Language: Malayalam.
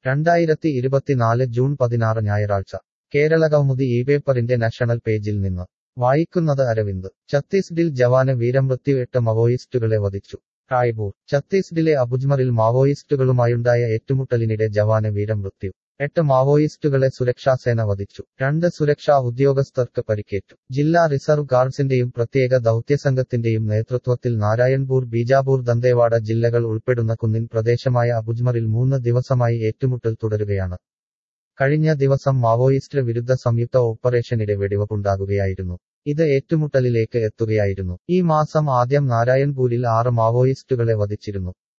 രണ്ടായിരത്തി ഇരുപത്തിനാല് ജൂൺ പതിനാറ് ഞായറാഴ്ച കേരളകൗമുദി ഈ പേപ്പറിന്റെ നാഷണൽ പേജിൽ നിന്ന് വായിക്കുന്നത് അരവിന്ദ് ഛത്തീസ്ഗഡിൽ ജവാന് വീരമൃത്യു എട്ട് മാവോയിസ്റ്റുകളെ വധിച്ചു റായ്പൂർ ഛത്തീസ്ഗഡിലെ അബുജ്മറിൽ മാവോയിസ്റ്റുകളുമായുണ്ടായ ഏറ്റുമുട്ടലിനിടെ ജവാന് വീരമൃത്യു എട്ട് മാവോയിസ്റ്റുകളെ സുരക്ഷാസേന വധിച്ചു രണ്ട് സുരക്ഷാ ഉദ്യോഗസ്ഥർക്ക് പരിക്കേറ്റു ജില്ലാ റിസർവ് ഗാർഡ്സിന്റെയും പ്രത്യേക ദൌത്യസംഘത്തിന്റെയും നേതൃത്വത്തിൽ നാരായൺപൂർ ബീജാപൂർ ദന്തേവാഡ ജില്ലകൾ ഉൾപ്പെടുന്ന കുന്നിൻ പ്രദേശമായ അബുജ്മറിൽ മൂന്ന് ദിവസമായി ഏറ്റുമുട്ടൽ തുടരുകയാണ് കഴിഞ്ഞ ദിവസം മാവോയിസ്റ്റ് വിരുദ്ധ സംയുക്ത ഓപ്പറേഷനിടെ വെടിവെപ്പുണ്ടാകുകയായിരുന്നു ഇത് ഏറ്റുമുട്ടലിലേക്ക് എത്തുകയായിരുന്നു ഈ മാസം ആദ്യം നാരായൺപൂരിൽ ആറ് മാവോയിസ്റ്റുകളെ വധിച്ചിരുന്നു